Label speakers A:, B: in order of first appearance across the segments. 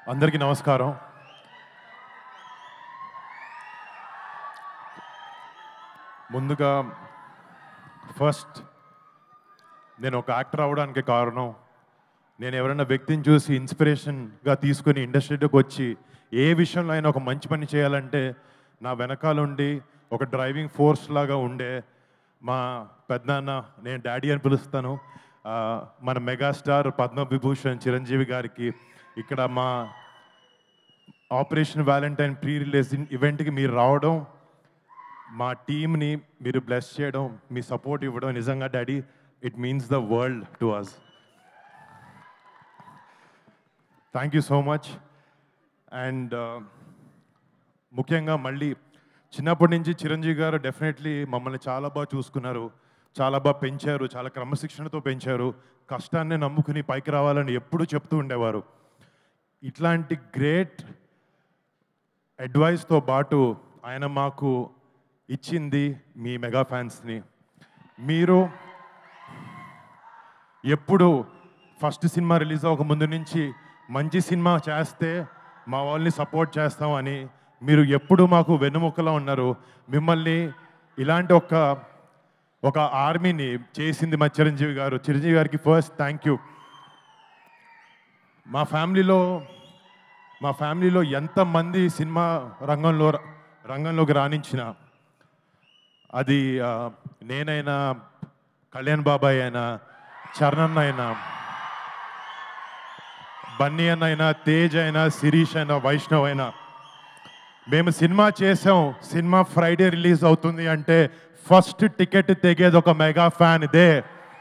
A: అందరికీ నమస్కారం ముందుగా ఫస్ట్ నేను ఒక యాక్టర్ అవ్వడానికి కారణం నేను ఎవరైనా వ్యక్తిని చూసి ఇన్స్పిరేషన్గా తీసుకుని ఇండస్ట్రీలోకి వచ్చి ఏ విషయంలో అయినా ఒక మంచి పని చేయాలంటే నా వెనకాలండి ఒక డ్రైవింగ్ ఫోర్స్ లాగా ఉండే మా పెద్దనాన్న నేను డాడీ అని పిలుస్తాను ఆ, మన మెగాస్టార్ పద్మవిభూషణ్ చిరంజీవి గారికి ఇక్కడ మా ఆపరేషన్ వ్యాలంటైన్ ప్రీ రిలీజ్ ఈవెంట్కి మీరు రావడం మా టీమ్ని మీరు బ్లెస్ చేయడం మీ సపోర్ట్ ఇవ్వడం నిజంగా daddy it means the world to us thank you so much and ముఖ్యంగా మళ్ళీ చిన్నప్పటి నుంచి చిరంజీవి గారు డెఫినెట్లీ మమ్మల్ని చాలా బాగా చూసుకున్నారు చాలా బాగా పెంచారు చాలా క్రమశిక్షణతో పెంచారు కష్టాన్ని నమ్ముకుని పైకి రావాలని ఎప్పుడూ చెప్తూ ఉండేవారు ఇట్లాంటి గ్రేట్ అడ్వైస్తో పాటు ఆయన మాకు ఇచ్చింది మీ మెగా ఫ్యాన్స్ని మీరు ఎప్పుడు ఫస్ట్ సినిమా రిలీజ్ అవ్వక ముందు నుంచి మంచి సినిమా చేస్తే మా వాళ్ళని సపోర్ట్ చేస్తామని మీరు ఎప్పుడు మాకు వెన్నుముక్కలో ఉన్నారు మిమ్మల్ని ఇలాంటి ఒక ఒక ఆర్మీని చేసింది మా చిరంజీవి గారు చిరంజీవి గారికి ఫస్ట్ థ్యాంక్ యూ మా ఫ్యామిలీలో మా ఫ్యామిలీలో ఎంతమంది సినిమా రంగంలో రంగంలోకి రాణించిన అది ఆ, నేనైనా కళ్యాణ్ బాబాయ్ అయినా చరణ్ అయినా బన్నీ అన్న అయినా తేజ్ అయినా శిరీష్ అయినా వైష్ణవ్ అయినా మేము సినిమా చేసాం సినిమా ఫ్రైడే రిలీజ్ అవుతుంది అంటే ఫస్ట్ టికెట్ తెగేది ఒక మెగా ఫ్యాన్ ఇదే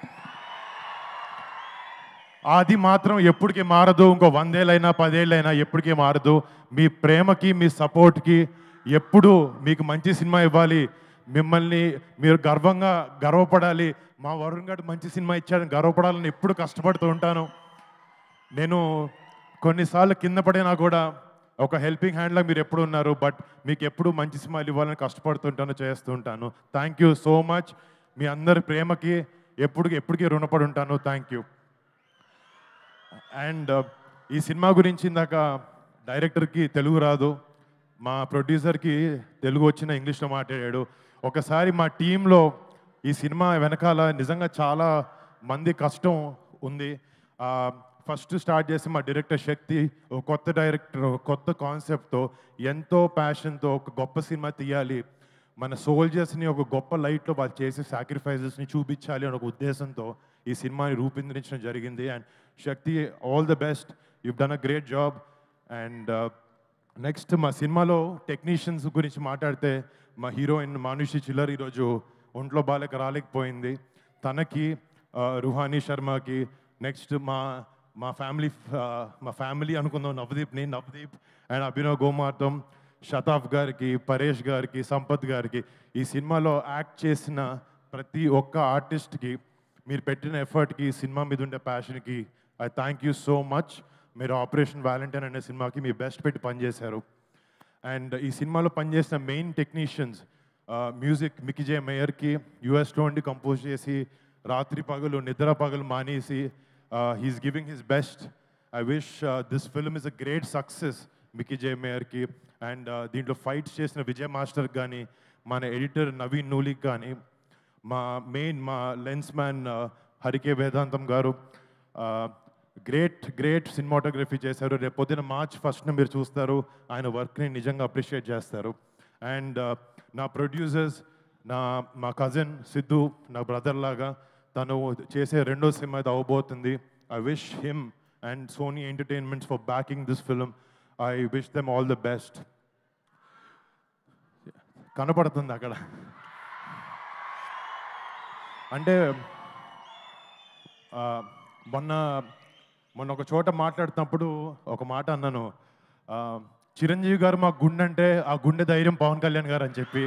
A: అది మాత్రం ఎప్పటికీ మారదు ఇంకో వందేళ్ళైనా పదేళ్ళైనా ఎప్పటికీ మారదు మీ ప్రేమకి మీ సపోర్ట్కి ఎప్పుడు మీకు మంచి సినిమా ఇవ్వాలి మిమ్మల్ని మీరు గర్వంగా గర్వపడాలి మా వరుణ్ గారు మంచి సినిమా ఇచ్చాడని గర్వపడాలని ఎప్పుడు కష్టపడుతూ ఉంటాను నేను కొన్నిసార్లు కింద పడినా కూడా ఒక హెల్పింగ్ హ్యాండ్లా మీరు ఎప్పుడు ఉన్నారు బట్ మీకు ఎప్పుడు మంచి సినిమాలు ఇవ్వాలని కష్టపడుతుంటాను చేస్తూ ఉంటాను థ్యాంక్ యూ సో మచ్ మీ అందరి ప్రేమకి ఎప్పుడు ఎప్పటికీ రుణపడి ఉంటాను థ్యాంక్ యూ అండ్ ఈ సినిమా గురించి ఇందాక డైరెక్టర్కి తెలుగు రాదు మా ప్రొడ్యూసర్కి తెలుగు వచ్చిన ఇంగ్లీష్లో మాట్లాడాడు ఒకసారి మా టీంలో ఈ సినిమా వెనకాల నిజంగా చాలా మంది కష్టం ఉంది ఫస్ట్ స్టార్ట్ చేసి మా డైరెక్టర్ శక్తి ఒక కొత్త డైరెక్టర్ ఒక కొత్త కాన్సెప్ట్తో ఎంతో ప్యాషన్తో ఒక గొప్ప సినిమా తీయాలి మన సోల్జర్స్ని ఒక గొప్ప లైట్లో వాళ్ళు చేసే సాక్రిఫైజెస్ని చూపించాలి అనే ఒక ఉద్దేశంతో ఈ సినిమాని రూపొందించడం జరిగింది and Shakti all the best you done a great job and next మా సినిమాలో టెక్నీషియన్స్ గురించి మాట్లాడితే మా హీరోయిన్ మానుషి చిల్లర్ ఈరోజు ఒంట్లో బాలేక రాలేకపోయింది తనకి ఆ, రుహానీ శర్మకి నెక్స్ట్ మా మా ఫ్యామిలీ మా ఫ్యామిలీ అనుకుందాం నవదీప్ని నవదీప్ అండ్ అభినవ్ గోమార్తం శతాఫ్ గారికి పరేష్ గారికి సంపత్ గారికి ఈ సినిమాలో యాక్ట్ చేసిన ప్రతి ఒక్క ఆర్టిస్ట్కి మీరు పెట్టిన ఎఫర్ట్కి సినిమా మీద ఉండే ప్యాషన్కి I thank you so much మీరు ఆపరేషన్ వ్యాలంటైన్ అనే సినిమాకి మీ బెస్ట్ పెట్టి పనిచేశారు అండ్ ఈ సినిమాలో పనిచేసిన మెయిన్ టెక్నీషియన్స్ మ్యూజిక్ మికిజే మేయర్కి యుఎస్లో ఉండి కంపోజ్ చేసి రాత్రి పగలు నిద్ర పగలు మానేసి he's giving his best I wish this film is a great success Mickey J మేయర్కి అండ్ దీంట్లో ఫైట్స్ చేసిన విజయ్ మాస్టర్ కానీ మన ఎడిటర్ నవీన్ నూలిక్ కానీ మా మెయిన్ మా లెన్స్ మ్యాన్ హరికే వేదాంతం గారు గ్రేట్ గ్రేట్ సినిమాటోగ్రఫీ చేశారు రేపు పొద్దున మార్చ్ ఫస్ట్న మీరు చూస్తారు ఆయన వర్క్ని నిజంగా అప్రిషియేట్ చేస్తారు అండ్ నా ప్రొడ్యూసర్స్ నా మా కజిన్ సిద్ధు నా బ్రదర్ లాగా తను చేసే రెండో సినిమా ఇది అవబోతుంది I wish him and Sony Entertainments for backing this film I wish them all the best కనపడుతుంది అక్కడ అంటే ఆ, మొన్న మొన్న ఒక చోట మాట్లాడుతున్నప్పుడు ఒక మాట అన్నాను ఆ, చిరంజీవి గారు మా గుండె అంటే ఆ గుండె ధైర్యం పవన్ కళ్యాణ్ గారు అని చెప్పి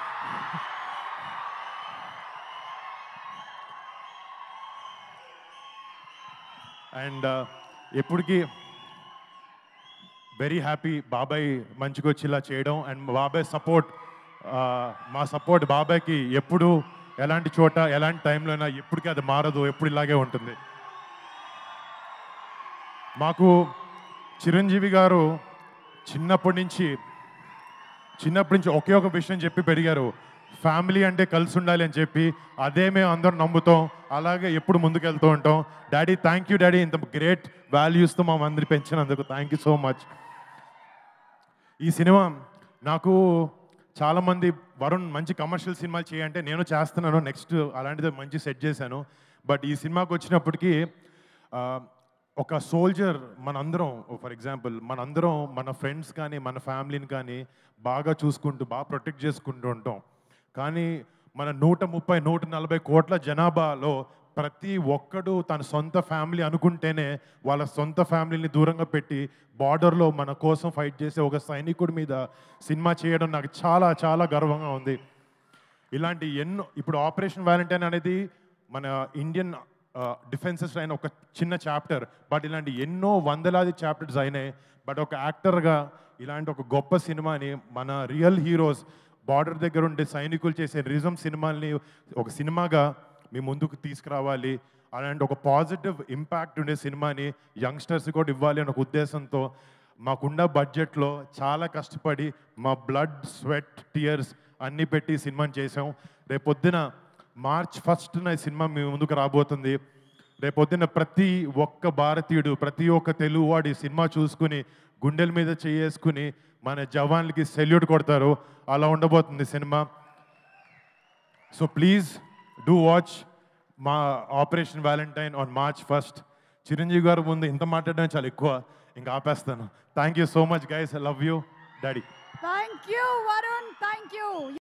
A: అండ్ ఎప్పటికీ వెరీ హ్యాపీ బాబాయ్ మంచిగా వచ్చి ఇలా చేయడం అండ్ బాబాయ్ సపోర్ట్ మా సపోర్ట్ బాబాయ్కి ఎప్పుడు ఎలాంటి చోట ఎలాంటి టైంలో అయినా ఎప్పటికీ అది మారదు ఎప్పుడు ఇలాగే ఉంటుంది మాకు చిరంజీవి గారు చిన్నప్పటి నుంచి చిన్నప్పటి నుంచి ఒకే ఒక విషయం చెప్పి పెరిగారు ఫ్యామిలీ అంటే కలిసి ఉండాలి అని చెప్పి అదే మేము అందరం నమ్ముతాం అలాగే ఎప్పుడు ముందుకెళ్తూ ఉంటాం డాడీ థ్యాంక్ యూ డాడీ ఇంత గ్రేట్ వాల్యూస్తో మా అందరి పెంచినందుకు థ్యాంక్ యూ సో మచ్ ఈ సినిమా నాకు చాలామంది వరుణ్ మంచి కమర్షియల్ సినిమాలు చేయంటే నేను చేస్తున్నాను నెక్స్ట్ అలాంటిది మంచి సెట్ చేశాను బట్ ఈ సినిమాకి వచ్చినప్పటికీ ఆ, ఒక సోల్జర్ మనందరం ఫర్ ఎగ్జాంపుల్ మనందరం మన ఫ్రెండ్స్ కానీ మన ఫ్యామిలీని కానీ బాగా చూసుకుంటూ బాగా ప్రొటెక్ట్ చేసుకుంటూ ఉంటాం కానీ మన నూట ముప్పై నూట నలభై కోట్ల జనాభాలో ప్రతి ఒక్కడు తన సొంత ఫ్యామిలీ అనుకుంటేనే వాళ్ళ సొంత ఫ్యామిలీని దూరంగా పెట్టి బార్డర్లో మన కోసం ఫైట్ చేసే ఒక సైనికుడి మీద సినిమా చేయడం నాకు చాలా చాలా గర్వంగా ఉంది ఇలాంటి ఎన్నో ఇప్పుడు ఆపరేషన్ వ్యాలంటైన్ అనేది మన ఇండియన్ డిఫెన్సెస్ అయిన ఒక చిన్న చాప్టర్ బట్ ఇలాంటి ఎన్నో వందలాది చాప్టర్స్ అయినాయి బట్ ఒక యాక్టర్గా ఇలాంటి ఒక గొప్ప సినిమాని మన రియల్ హీరోస్ బార్డర్ దగ్గర ఉండే సైనికులు చేసే రిజం సినిమాల్ని ఒక సినిమాగా మీ ముందుకు తీసుకురావాలి అలాంటి ఒక పాజిటివ్ ఇంపాక్ట్ ఉండే సినిమాని యంగ్స్టర్స్ కూడా ఇవ్వాలి అనే ఒక ఉద్దేశంతో మాకున్న బడ్జెట్లో చాలా కష్టపడి మా బ్లడ్ స్వెట్ టీయర్స్ అన్నీ పెట్టి ఈ సినిమాని చేసాం రేపొద్దున మార్చ్ ఫస్ట్న ఈ సినిమా మీ ముందుకు రాబోతుంది రేపొద్దున ప్రతి ఒక్క భారతీయుడు ప్రతి ఒక్క తెలుగువాడు ఈ సినిమా చూసుకుని గుండెల మీద చేసుకుని మన జవాన్లకి సెల్యూట్ కొడతారు అలా ఉండబోతుంది cinema so please do watch మా Operation Valentine on March first Chiranjeevi గారు ముందు ఇంత మాట్లాడడం చాలా ఎక్కువ ఇంకా ఆపేస్తాను thank you so much guys I love you daddy
B: thank you Varun thank you